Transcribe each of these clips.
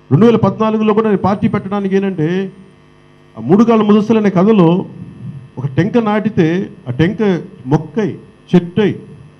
రెండు వేల పద్నాలుగులో కూడా నేను పార్టీ పెట్టడానికి ఏంటంటే ఆ మూడు కాళ్ళ ముదస్సులు అనే కథలో ఒక టెంక నాటితే ఆ టెంక మొక్కై చెట్టై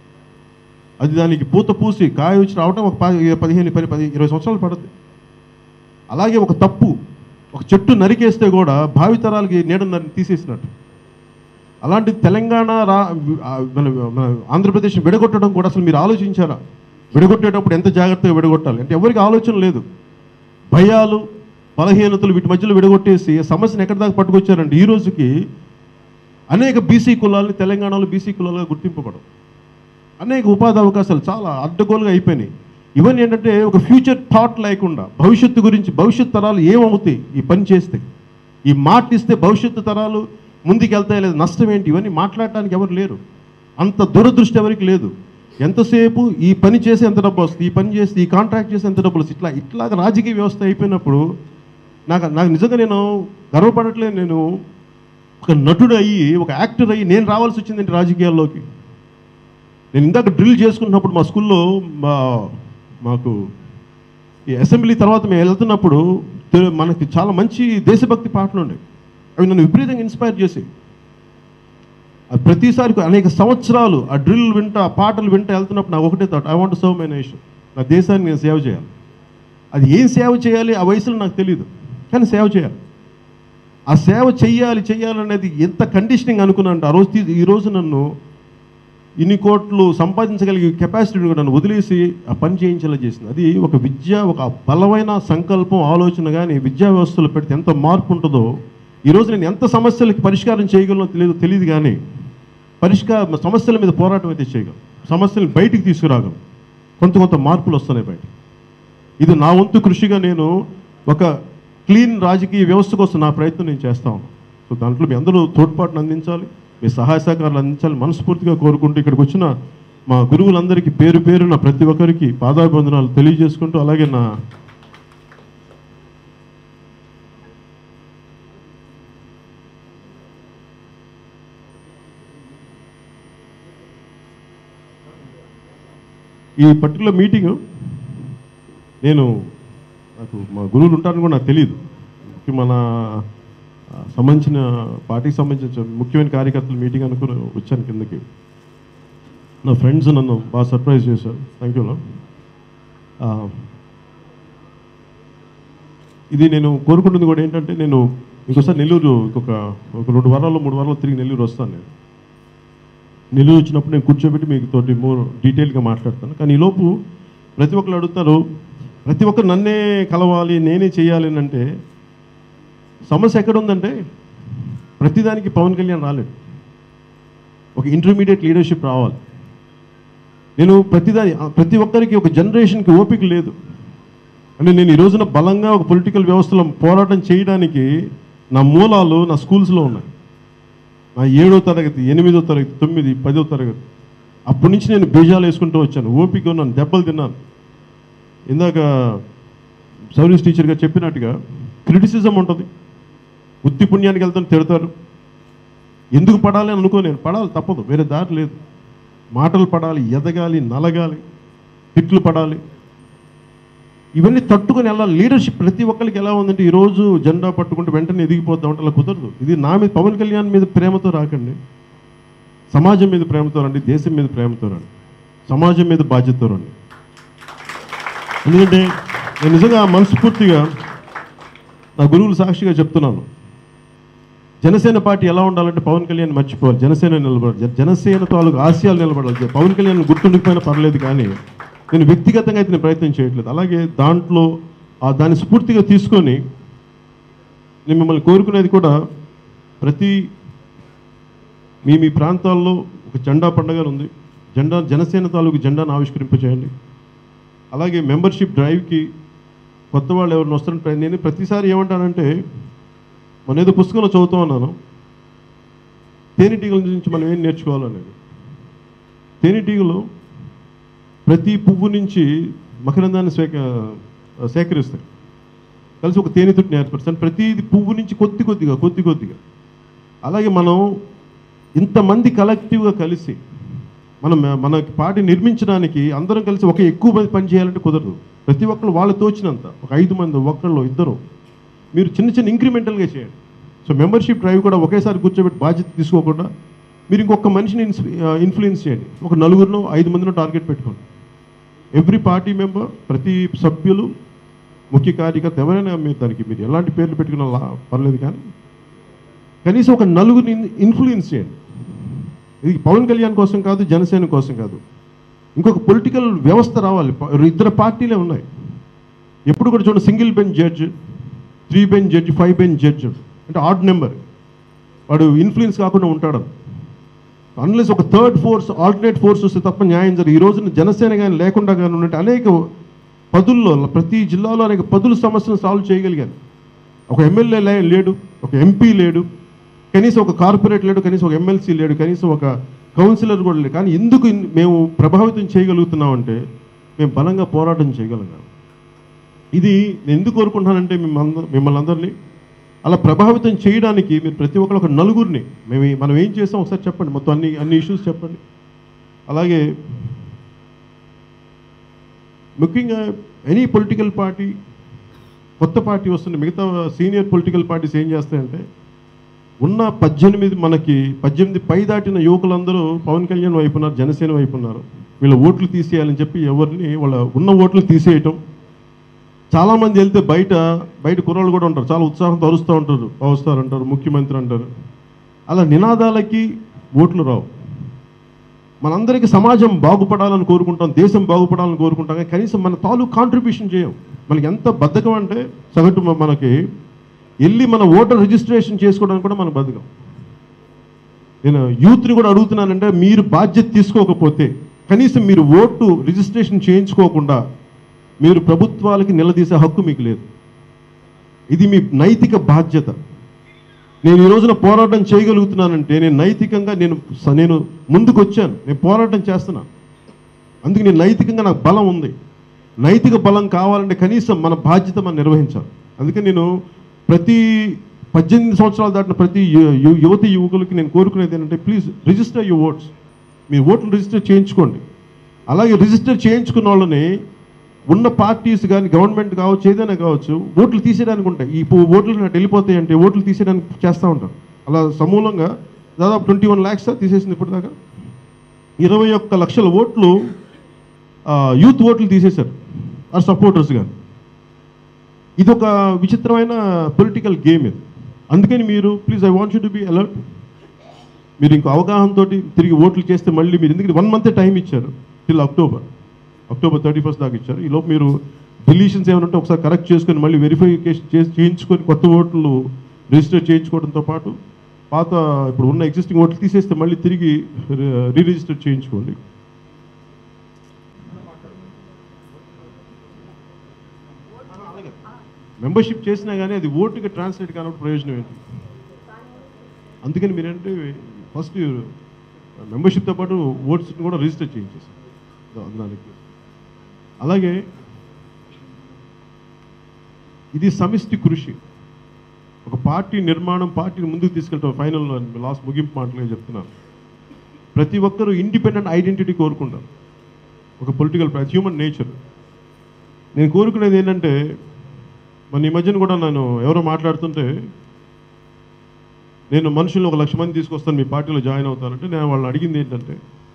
అది దానికి పూత పూసి కాయ వచ్చి రావటం ఒక పది పదిహేను పది పది ఇరవై సంవత్సరాలు పడుతుంది అలాగే ఒక తప్పు ఒక చెట్టు నరికేస్తే కూడా భావితరాలకి నీడ తీసేసినట్టు అలాంటి తెలంగాణ రా ఆ, మన మన ఆంధ్రప్రదేశ్ విడగొట్టడం కూడా అసలు మీరు ఆలోచించారా విడగొట్టేటప్పుడు ఎంత జాగ్రత్తగా విడగొట్టాలి అంటే ఎవరికి ఆలోచన లేదు భయాలు బలహీనతలు వీటి మధ్యలో విడగొట్టేసి సమస్యను ఎక్కడి దాకా పట్టుకొచ్చారంటే ఈ రోజుకి అనేక బీసీ కులాలని తెలంగాణలో బీసీ కులాలుగా గుర్తింపబడవు అనేక ఉపాధి అవకాశాలు చాలా అడ్డగోలుగా అయిపోయినాయి ఇవన్నీ ఏంటంటే ఒక ఫ్యూచర్ థాట్ లేకుండా భవిష్యత్తు గురించి భవిష్యత్ తరాలు ఏమవుతాయి ఈ పని చేస్తే ఈ మాట ఇస్తే భవిష్యత్తు తరాలు ముందుకు వెళ్తాయి లేదు నష్టం ఏంటి ఇవన్నీ మాట్లాడటానికి ఎవరు లేరు అంత దురదృష్టి ఎవరికి లేదు ఎంతసేపు ఈ పని చేసి ఎంత డబ్బు వస్తుంది ఈ పని చేస్తే ఈ కాంట్రాక్ట్ చేసి ఎంత డబ్బులు వస్తుంది ఇట్లా ఇట్లాగ రాజకీయ వ్యవస్థ అయిపోయినప్పుడు నాకు నాకు నిజంగా నేను గర్వపడట్లేదు నేను ఒక నటుడు అయ్యి ఒక యాక్టర్ అయ్యి నేను రావాల్సి వచ్చిందండి రాజకీయాల్లోకి నేను ఇందాక డ్రిల్ చేసుకున్నప్పుడు మా స్కూల్లో మా మాకు ఈ అసెంబ్లీ తర్వాత మేము వెళ్తున్నప్పుడు తె- మనకి చాలా మంచి దేశభక్తి పాటలు ఉన్నాయి అవి నన్ను విపరీతంగా ఇన్స్పైర్ చేసి అది ప్రతిసారి అనేక సంవత్సరాలు ఆ డ్రిల్ వింటా ఆ పాటలు వింటా వెళ్తున్నప్పుడు నాకు ఒకటే thought I want serve my nation నా దేశాన్ని నేను సేవ చేయాలి అది ఏం సేవ చేయాలి ఆ వయసులో నాకు తెలియదు కానీ సేవ చేయాలి ఆ సేవ చెయ్యాలి చెయ్యాలనేది ఎంత కండిషనింగ్ అనుకున్నాను ఆ రోజు తీ- ఈ రోజు నన్ను ఇన్ని కోట్లు సంపాదించగలిగే కెపాసిటీని కూడా నన్ను వదిలేసి ఆ పని చేయించేలా చేసింది అది ఒక విద్య ఒక బలమైన సంకల్పం ఆలోచన కానీ విద్యా వ్యవస్థలో పెడితే ఎంత మార్పు ఉంటుందో ఈరోజు నేను ఎంత సమస్యలకి పరిష్కారం చేయగలనో తెలియదు తెలియదు కానీ పరిష్కార సమస్యల మీద పోరాటం అయితే చేయగలం సమస్యలను బయటికి తీసుకురాగలం కొంత కొంత మార్పులు వస్తున్నాయి బయట ఇది నా వంతు కృషిగా నేను ఒక క్లీన్ రాజకీయ వ్యవస్థ కోసం నా ప్రయత్నం నేను చేస్తాను సో దాంట్లో మీ అందరూ తోడ్పాటును అందించాలి మీ సహాయ సహకారాలు అందించాలి మనస్ఫూర్తిగా కోరుకుంటూ ఇక్కడికి వచ్చిన మా గురువులందరికీ పేరు పేరున ప్రతి ఒక్కరికి పాదాభివందనాలు తెలియజేసుకుంటూ అలాగే నా ఈ పర్టికులర్ మీటింగ్ నేను నాకు మా గురువులు ఉంటారని కూడా నాకు తెలియదు ముఖ్య మన ఆ, సంబంధించిన పార్టీకి సంబంధించిన ముఖ్యమైన కార్యకర్తల మీటింగ్ అనుకుని వచ్చాను కిందకి నా ఫ్రెండ్స్ నన్ను బాగా సర్ప్రైజ్ చేశారు థ్యాంక్ యూ ఇది నేను కోరుకుంటుంది కూడా ఏంటంటే నేను ఇంకోసారి నెల్లూరు ఇంకొక ఒక రెండు వారాల్లో మూడు వారాల్లో తిరిగి నెల్లూరు వస్తాను నేను నెల్లూరు వచ్చినప్పుడు నేను కూర్చోబెట్టి మీకు తోటి మోర్ డీటెయిల్గా మాట్లాడతాను కానీ ఈలోపు ప్రతి ఒక్కరు అడుగుతారు ప్రతి ఒక్కరు నన్నే కలవాలి నేనే చేయాలి అని అంటే సమస్య ఎక్కడ ఉందంటే ప్రతిదానికి పవన్ కళ్యాణ్ రాలేడు ఒక ఇంటర్మీడియట్ లీడర్షిప్ రావాలి నేను ప్రతిదాని ప్రతి ఒక్కరికి ఒక జనరేషన్కి ఓపిక లేదు అంటే నేను ఈ రోజున బలంగా ఒక పొలిటికల్ వ్యవస్థలో పోరాటం చేయడానికి నా మూలాలు నా స్కూల్స్లో ఉన్నాయి నా ఏడో తరగతి ఎనిమిదో తరగతి తొమ్మిది పదో తరగతి అప్పటి నుంచి నేను బీజాలు వేసుకుంటూ వచ్చాను ఓపిక ఉన్నాను దెబ్బలు తిన్నాను ఇందాక సర్వీస్ టీచర్గా చెప్పినట్టుగా క్రిటిసిజం ఉంటుంది ఉత్తి పుణ్యానికి వెళ్తాను తిడతారు ఎందుకు పడాలి అని అనుకో నేను పడాలి తప్పదు వేరే దారి లేదు మాటలు పడాలి ఎదగాలి నలగాలి తిట్లు పడాలి ఇవన్నీ తట్టుకొని వెళ్ళాలి లీడర్షిప్ ప్రతి ఒక్కరికి ఎలా ఉందంటే ఈరోజు జెండా పట్టుకుంటే వెంటనే ఎదిగిపోద్దాం అంటే అలా కుదరదు ఇది నా మీద పవన్ కళ్యాణ్ మీద ప్రేమతో రాకండి సమాజం మీద ప్రేమతో రండి దేశం మీద ప్రేమతో రండి సమాజం మీద బాధ్యతతో రండి ఎందుకంటే నేను నిజంగా మనస్ఫూర్తిగా నా గురువులు సాక్షిగా చెప్తున్నాను జనసేన పార్టీ ఎలా ఉండాలంటే పవన్ కళ్యాణ్ మర్చిపోవాలి జనసేన నిలబడాలి జ- జనసేన తాలూకు ఆశయాలు నిలబడాలి పవన్ కళ్యాణ్ గుర్తుండిపోయినా పర్లేదు కానీ నేను వ్యక్తిగతంగా అయితే నేను ప్రయత్నం చేయట్లేదు అలాగే దాంట్లో ఆ దాన్ని స్ఫూర్తిగా తీసుకొని నేను మిమ్మల్ని కోరుకునేది కూడా ప్రతి మీ మీ ప్రాంతాల్లో ఒక జెండా పండుగ ఉంది జెండా జనసేన తాలూకు జెండాను ఆవిష్కరింపచేయండి అలాగే మెంబర్షిప్ డ్రైవ్కి కొత్త వాళ్ళు ఎవరిని వస్తారంటే నేను ప్రతిసారి ఏమంటానంటే మన ఏదో పుస్తకంలో చదువుతూ ఉన్నాను తేనెటీగల నుంచి మనం ఏం నేర్చుకోవాలనేది తేనెటీగలు ప్రతి పువ్వు నుంచి మకరందాన్ని సేక సేకరిస్తాయి కలిసి ఒక తేనెతుట్టిని ఏర్పరుస్తాను ప్రతిది పువ్వు నుంచి కొద్ది కొద్దిగా కొద్ది కొద్దిగా అలాగే మనం ఇంతమంది కలెక్టివ్గా కలిసి మనం మన పార్టీ నిర్మించడానికి అందరం కలిసి ఒక ఎక్కువ మంది పని చేయాలంటే కుదరదు ప్రతి ఒక్కరు వాళ్ళు తోచినంత ఒక ఐదు మంది ఒక్కళ్ళు ఇద్దరు మీరు చిన్న చిన్న ఇంక్రిమెంటల్గా చేయండి సో మెంబర్షిప్ డ్రైవ్ కూడా ఒకేసారి కూర్చోబెట్టి బాధ్యత తీసుకోకుండా మీరు ఇంకొక మనిషిని ఇన్ఫ్లుయెన్స్ చేయండి ఒక నలుగురినో ఐదు మందినో టార్గెట్ పెట్టుకోండి ఎవ్రీ పార్టీ మెంబర్ ప్రతి సభ్యులు ముఖ్య కార్యకర్త ఎవరైనా మీరు దానికి మీరు ఎలాంటి పేర్లు పెట్టుకున్నా లా- పర్లేదు కానీ కనీసం ఒక నలుగురిని ఇన్ఫ్లుయెన్స్ చేయండి ఇది పవన్ కళ్యాణ్ కోసం కాదు జనసేన కోసం కాదు ఇంకొక పొలిటికల్ వ్యవస్థ రావాలి ప- ఇద్దరు పార్టీలే ఉన్నాయి ఎప్పుడు కూడా చూడండి single bench judge three bench judge five bench judge అంటే ఆడ్ నెంబర్ వాడు ఇన్ఫ్లుయెన్స్ కాకుండా ఉంటాడు అన్లెస్ ఒక థర్డ్ ఫోర్స్ ఆల్టర్నేట్ ఫోర్స్ వస్తే తప్ప న్యాయం జరగదు ఈ రోజున జనసేన కానీ లేకుండా కానీ ఉన్నట్టు అనేక పదుల్లో ప్రతి జిల్లాలో అనేక పదుల సమస్యలను సాల్వ్ చేయగలిగాను ఒక ఎమ్మెల్యే లే- లేడు ఒక ఎంపీ లేడు కనీసం ఒక కార్పొరేట్ లేడు కనీసం ఒక ఎమ్మెల్సీ లేడు కనీసం ఒక కౌన్సిలర్ కూడా లేడు కానీ ఎందుకు ఇన్- మేము ప్రభావితం చేయగలుగుతున్నామంటే మేము బలంగా పోరాటం చేయగలిగాం ఇది నేను ఎందుకు కోరుకుంటున్నానంటే మిమ్మల్ని మిమ్మల్ని అందరినీ అలా ప్రభావితం చేయడానికి మీరు ప్రతి ఒక్కరు ఒక నలుగురిని మేము ఈ- మనం ఏం చేస్తాం ఒకసారి చెప్పండి మొత్తం అన్ని అన్ని ఇష్యూస్ చెప్పండి అలాగే ముఖ్యంగా ఎనీ పొలిటికల్ పార్టీ కొత్త పార్టీ వస్తుంది మిగతా సీనియర్ పొలిటికల్ పార్టీస్ ఏం చేస్తాయంటే ఉన్న పద్దెనిమిది మనకి పద్దెనిమిది పై దాటిన యువకులందరూ పవన్ కళ్యాణ్ వైపు ఉన్నారు జనసేన వైపు ఉన్నారు వీళ్ళ ఓట్లు తీసేయాలని చెప్పి ఎవరిని వాళ్ళ ఉన్న ఓట్లు తీసేయటం చాలామంది వెళ్తే బయట బయట కుర్రాళ్ళు కూడా ఉంటారు చాలా ఉత్సాహంతో అరుస్తూ ఉంటారు పవర్ స్టార్ అంటారు ముఖ్యమంత్రి అంటారు అలా నినాదాలకి ఓట్లు రావు మనందరికీ సమాజం బాగుపడాలని కోరుకుంటాం దేశం బాగుపడాలని కోరుకుంటాం కానీ కనీసం మన తాలూకు కాంట్రిబ్యూషన్ చేయం మనకి ఎంత బద్ధకం అంటే సగటు మ- మనకి వెళ్ళి మన ఓటర్ రిజిస్ట్రేషన్ చేసుకోవడానికి కూడా మన బద్ధకం నేను యూత్ని కూడా అడుగుతున్నానంటే మీరు బాధ్యత తీసుకోకపోతే కనీసం మీరు ఓటు రిజిస్ట్రేషన్ చేయించుకోకుండా మీరు ప్రభుత్వాలకి నిలదీసే హక్కు మీకు లేదు ఇది మీ నైతిక బాధ్యత నేను ఈ రోజున పోరాటం చేయగలుగుతున్నానంటే నేను నైతికంగా నేను స- నేను ముందుకు వచ్చాను నేను పోరాటం చేస్తున్నాను అందుకే నేను నైతికంగా నాకు బలం ఉంది నైతిక బలం కావాలంటే కనీసం మన బాధ్యత మనం నిర్వహించాలి అందుకే నేను ప్రతి పద్దెనిమిది సంవత్సరాలు దాటిన ప్రతి యు- యు- యువతి యువకులకి నేను కోరుకునేది ఏంటంటే ప్లీజ్ రిజిస్టర్ యువర్ ఓట్స్ మీ ఓట్లు రిజిస్టర్ చేయించుకోండి అలాగే రిజిస్టర్ చేయించుకున్న వాళ్ళని ఉన్న పార్టీస్ కానీ గవర్నమెంట్ కావచ్చు ఏదైనా కావచ్చు ఓట్లు తీసేయడానికి ఉంటాయి ఈ పో- ఓట్లు నాకు వెళ్ళిపోతాయి అంటే ఓట్లు తీసేయడానికి చేస్తూ ఉంటారు అలా సమూలంగా దాదాపు ట్వంటీ వన్ ల్యాక్స్ తీసేసింది ఇప్పటిదాకా ఇరవై ఒక్క లక్షల ఓట్లు ఆ, యూత్ ఓట్లు తీసేశారు ఆ సపోర్టర్స్ కానీ ఇది ఒక విచిత్రమైన పొలిటికల్ గేమ్ ఇది అందుకని మీరు please I want you to be alert మీరు ఇంకో అవగాహనతో తిరిగి ఓట్లు చేస్తే మళ్ళీ మీరు ఎందుకంటే వన్ మంత్ టైం ఇచ్చారు till October October thirty first దాకా ఇచ్చారు ఈలోపు మీరు డిలీషన్స్ ఏమైనా ఉంటే ఒకసారి కరెక్ట్ చేసుకొని మళ్ళీ వెరిఫికేషన్ చేసి చేయించుకొని కొత్త ఓట్లు రిజిస్టర్ చేయించుకోవడంతో పాటు పాత ఇప్పుడు ఉన్న ఎగ్జిస్టింగ్ ఓట్లు తీసేస్తే మళ్ళీ తిరిగి రీ రిజిస్టర్ చేయించుకోండి మెంబర్షిప్ చేసినా కానీ అది ఓటుకి ట్రాన్స్లేట్ కానప్పుడు ప్రయోజనం ఏంటి అందుకని మీరంటే ఫస్ట్ మెంబర్షిప్తో పాటు ఓట్స్ని కూడా రిజిస్టర్ చేయించేసారు దా- దానికి అలాగే ఇది సమిష్టి కృషి ఒక పార్టీ నిర్మాణం పార్టీని ముందుకు తీసుకెళ్ళటం ఫైనల్ లాస్ట్ ముగింపు మాటలుగా చెప్తున్నాను ప్రతి ఒక్కరూ ఇండిపెండెంట్ ఐడెంటిటీ కోరుకుంటారు ఒక పొలిటికల్ హ్యూమన్ నేచర్ నేను కోరుకునేది ఏంటంటే మన ఈ మధ్యన కూడా నేను ఎవరో మాట్లాడుతుంటే నేను మనుషులు ఒక లక్ష మంది తీసుకొస్తాను మీ పార్టీలో జాయిన్ అవుతానంటే నేను వాళ్ళని అడిగింది ఏంటంటే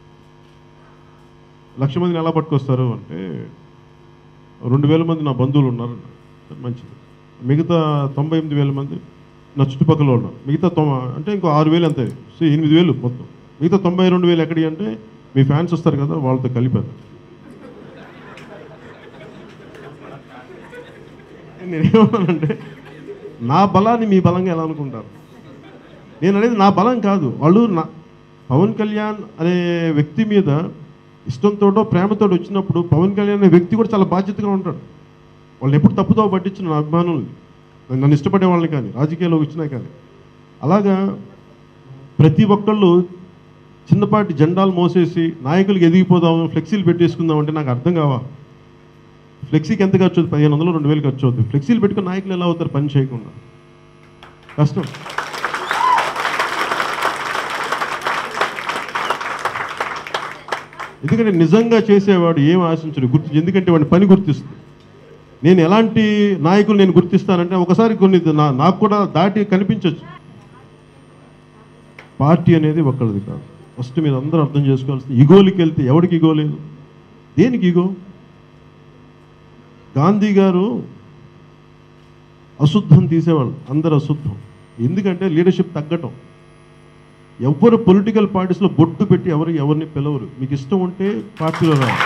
లక్ష మందిని ఎలా పట్టుకొస్తారు అంటే రెండు వేల మంది నా బంధువులు ఉన్నారు మంచిది మిగతా తొంభై ఎనిమిది వేల మంది నా చుట్టుపక్కల ఉన్నారు మిగతా తొం అంటే ఇంకో ఆరు వేలు అంతే సో ఎనిమిది వేలు మొత్తం మిగతా తొంభై రెండు వేలు ఎక్కడి అంటే మీ ఫ్యాన్స్ వస్తారు కదా వాళ్ళతో కలిపారు నేనేమన్నానంటే నా బలాన్ని మీ బలంగా ఎలా అనుకుంటారు నేను అనేది నా బలం కాదు వాళ్ళు నా పవన్ కళ్యాణ్ అనే వ్యక్తి మీద ఇష్టంతోటో ప్రేమతో వచ్చినప్పుడు పవన్ కళ్యాణ్ అనే వ్యక్తి కూడా చాలా బాధ్యతగా ఉంటాడు వాళ్ళని ఎప్పుడు తప్పుదో పట్టించిన నా అభిమానులు నన్ను ఇష్టపడే వాళ్ళని కానీ రాజకీయాల్లోకి వచ్చినా కానీ అలాగా ప్రతి ఒక్కళ్ళు చిన్నపాటి జెండాలు మోసేసి నాయకులకు ఎదిగిపోదాం ఫ్లెక్సీలు పెట్టేసుకుందాం అంటే నాకు అర్థం కావా ఫ్లెక్సీకి ఎంత ఖర్చు అవుతుంది పదిహేను వందలు రెండు వేలు ఖర్చు అవుతుంది ఫ్లెక్సీలు పెట్టుకుని నాయకులు ఎలా అవుతారు పని చేయకుండా కష్టం ఎందుకంటే నిజంగా చేసేవాడు ఏం ఆశించడు గుర్తు ఎందుకంటే వాడి పని గుర్తిస్తుంది నేను ఎలాంటి నాయకులు నేను గుర్తిస్తానంటే ఒకసారి కొన్ని నా నాకు కూడా దాటి కనిపించవచ్చు పార్టీ అనేది ఒక్కడిది కాదు ఫస్ట్ మీరు అందరూ అర్థం చేసుకోవాల్సింది ఇగోలకి వెళ్తే ఎవరికి ఇగో లేదు దేనికి ఇగో గాంధీ గారు అశుద్ధం తీసేవాళ్ళు అందరు అశుద్ధం ఎందుకంటే లీడర్షిప్ తగ్గటం ఎవ్వరు పొలిటికల్ పార్టీస్లో బొట్టు పెట్టి ఎవరు ఎవరిని పిలవరు మీకు ఇష్టం ఉంటే పార్టీలో రా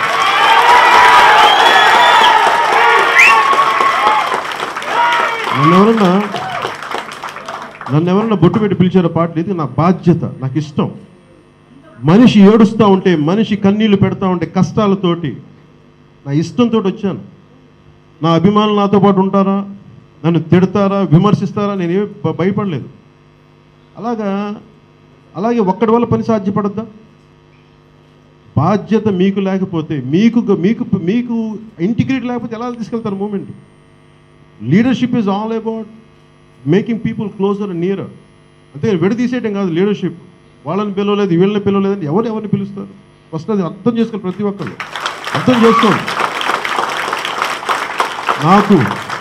నన్ను ఎవరన్నా నన్ను ఎవరన్నా బొట్టు పెట్టి పిలిచారో పార్టీ ఇది నా బాధ్యత నాకు ఇష్టం మనిషి ఏడుస్తూ ఉంటే మనిషి కన్నీళ్లు పెడతా ఉంటే కష్టాలతోటి నా ఇష్టంతో వచ్చాను నా అభిమానులు నాతో పాటు ఉంటారా నన్ను తిడతారా విమర్శిస్తారా నేనేమి భ- భయపడలేదు అలాగా అలాగే ఒక్కడి వల్ల పని సాధ్యపడద్దా బాధ్యత మీకు లేకపోతే మీకు మీకు మీకు ఇంటిగ్రిటీ లేకపోతే ఎలా తీసుకెళ్తారు movement leadership is all about making people closer and near అంతే విడదీసేయటం కాదు లీడర్షిప్ వాళ్ళని పిలవలేదు వీళ్ళని పిలవలేదని ఎవరు ఎవరిని పిలుస్తారు ఫస్ట్ అది అర్థం చేసుకోవాలి ప్రతి ఒక్కరు అర్థం చేసుకోండి నాకు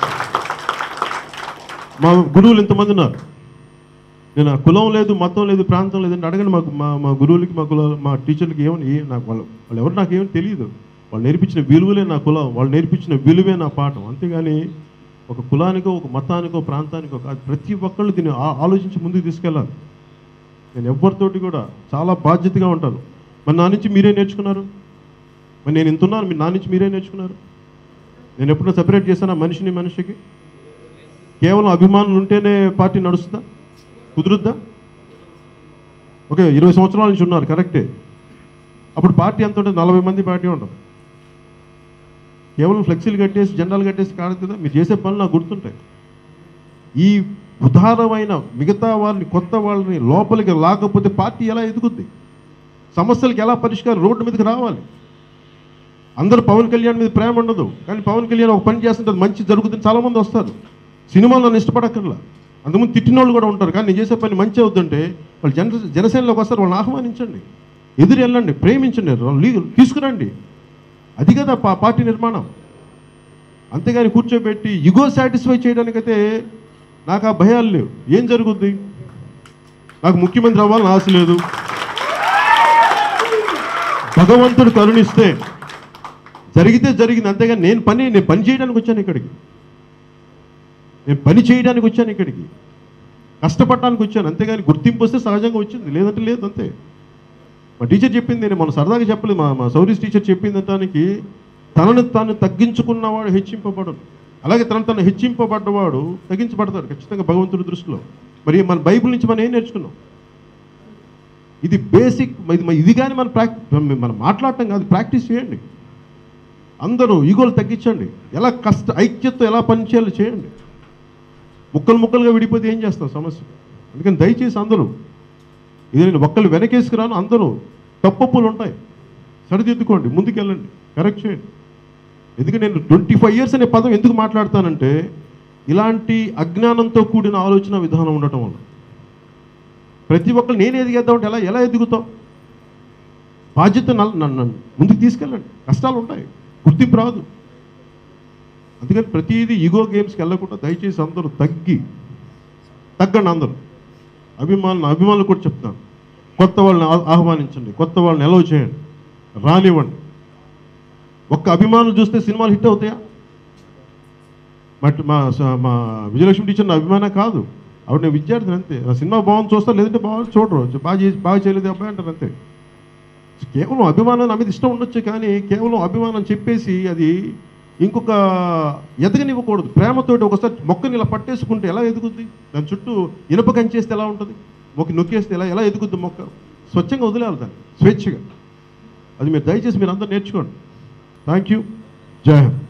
మా గురువులు ఇంతమంది ఉన్నారు నేను ఆ కులం లేదు మతం లేదు ప్రాంతం లేదంటే అడగండి మాకు మా మా గురువులకి మా కుల మా టీచర్లకి ఏమని ఏ నాకు వాళ్ళు వాళ్ళు ఎవరు నాకు ఏమని తెలియదు వాళ్ళు నేర్పించిన విలువలే నా కులం వాళ్ళు నేర్పించిన విలువే నా పాఠం అంతేగాని ఒక కులానికో ఒక మతానికో ప్రాంతానికో కాదు ప్రతి ఒక్కళ్ళు దీన్ని ఆ- ఆలోచించి ముందుకు తీసుకెళ్ళాలి నేను ఎవరితోటి కూడా చాలా బాధ్యతగా ఉంటాను మరి నా నుంచి మీరే నేర్చుకున్నారు మరి నేను ఇంతున్నాను మీ నా నుంచి మీరే నేర్చుకున్నారు నేను ఎప్పుడైనా సెపరేట్ చేశానా మనిషిని మనిషికి కేవలం అభిమానులు ఉంటేనే పార్టీ నడుస్తుందా కుదురుద్దా ఓకే ఇరవై సంవత్సరాల నుంచి ఉన్నారు కరెక్టే అప్పుడు పార్టీ ఎంత ఉంటుంది నలభై మంది పార్టీ ఉంటుంది కేవలం ఫ్లెక్సీలు కట్టేసి జెండాలు కట్టేసి కాదు కదా మీరు చేసే పనులు నాకు గుర్తుంటాయి ఈ ఉదారమైన మిగతా వాళ్ళని కొత్త వాళ్ళని లోపలికి లాగకపోతే పార్టీ ఎలా ఎదుగుద్ది సమస్యలకు ఎలా పరిష్కారం రోడ్డు మీదకి రావాలి అందరూ పవన్ కళ్యాణ్ మీద ప్రేమ ఉండదు కానీ పవన్ కళ్యాణ్ ఒక పని చేస్తుంటే అది మంచి జరుగుతుంది చాలామంది వస్తారు సినిమాలో నన్ను ఇష్టపడక్కర్లా అంతకుముందు తిట్టిన వాళ్ళు కూడా ఉంటారు కానీ నేను చేసే పని మంచి అవుతుంటే వాళ్ళు జన జనసేనలోకి వస్తారు వాళ్ళని ఆహ్వానించండి ఎదురు వెళ్ళండి ప్రేమించండి వాళ్ళు లీగల్ తీసుకురండి అది కదా పా పార్టీ నిర్మాణం అంతేగాని కూర్చోబెట్టి ఇగో సాటిస్ఫై చేయడానికైతే నాకు ఆ భయాలు లేవు ఏం జరుగుద్ది నాకు ముఖ్యమంత్రి అవ్వాలని ఆశ లేదు భగవంతుడు కరుణిస్తే జరిగితే జరిగింది అంతేగాని నేను పని నేను పని చేయడానికి వచ్చాను ఇక్కడికి నేను పని చేయడానికి వచ్చాను ఇక్కడికి కష్టపడడానికి వచ్చాను అంతేగాని గుర్తింపు వస్తే సహజంగా వచ్చింది లేదంటే లేదు అంతే మా టీచర్ చెప్పింది నేను మన సరదాగా చెప్పలేదు మా మా సౌరీస్ టీచర్ చెప్పింది దానికి తనను తాను తగ్గించుకున్నవాడు హెచ్చింపబడడు అలాగే తనను తను హెచ్చింపబడ్డవాడు తగ్గించబడతాడు ఖచ్చితంగా భగవంతుడి దృష్టిలో మరి మన బైబిల్ నుంచి మనం ఏం నేర్చుకున్నాం ఇది బేసిక్ ఇది ఇది కానీ మనం ప్రాక్ మనం మాట్లాడటం కాదు ప్రాక్టీస్ చేయండి అందరూ ఈగోలు తగ్గించండి ఎలా కష్ట ఐక్యతతో ఎలా పనిచేయాలో చేయండి ముక్కలు ముక్కలుగా విడిపోతే ఏం చేస్తాం సమస్య అందుకని దయచేసి అందరూ ఇది నేను ఒక్కళ్ళు వెనకేసుకురాను అందరూ తప్పప్పులు ఉంటాయి సరిదిద్దుకోండి ముందుకెళ్ళండి కరెక్ట్ చేయండి ఎందుకంటే నేను ట్వంటీ ఫైవ్ ఇయర్స్ అనే పదం ఎందుకు మాట్లాడతానంటే ఇలాంటి అజ్ఞానంతో కూడిన ఆలోచన విధానం ఉండటం వల్ల ప్రతి ఒక్కరు నేను ఎదిగేద్దామంటే ఎలా ఎలా ఎదుగుతాం బాధ్యత నన్ను నన్ను ముందుకు తీసుకెళ్ళండి కష్టాలు ఉంటాయి గుర్తింపు రాదు అందుకని ప్రతిదీ ఈగో గేమ్స్కి వెళ్ళకుండా దయచేసి అందరూ తగ్గి తగ్గండి అందరూ అభిమానులు అభిమానులు కూడా చెప్తాను కొత్త వాళ్ళని ఆ- ఆహ్వానించండి కొత్త వాళ్ళని ఎలవ్ చేయండి రానివ్వండి ఒక్క అభిమానులు చూస్తే సినిమాలు హిట్ అవుతాయా బట్ మా స- మా విజయలక్ష్మి టీచర్ నా అభిమానం కాదు ఆవిడ నేను విద్యార్థిని అంతే నా సినిమా బాగుంది చూస్తారు లేదంటే బాగుంది చూడరు బాగా చేసి బాగా చేయలేదు అబ్బాయి అంటారు అంతే కేవలం అభిమానం నా మీద ఇష్టం ఉండొచ్చు కానీ కేవలం అభిమానం చెప్పేసి అది ఇంకొక ఎదగనివ్వకూడదు ప్రేమతోటి ఒకసారి మొక్కని ఇలా పట్టేసుకుంటే ఎలా ఎదుగుద్ది దాని చుట్టూ ఇనుప కంచేస్తే ఎలా ఉంటుంది మొక్క నొక్కేస్తే ఎలా ఎలా ఎదుగుద్ది మొక్క స్వచ్ఛంగా వదిలేయాలి దాన్ని స్వేచ్ఛగా అది మీరు దయచేసి మీరు అందరూ నేర్చుకోండి థ్యాంక్ యూ జై హింద్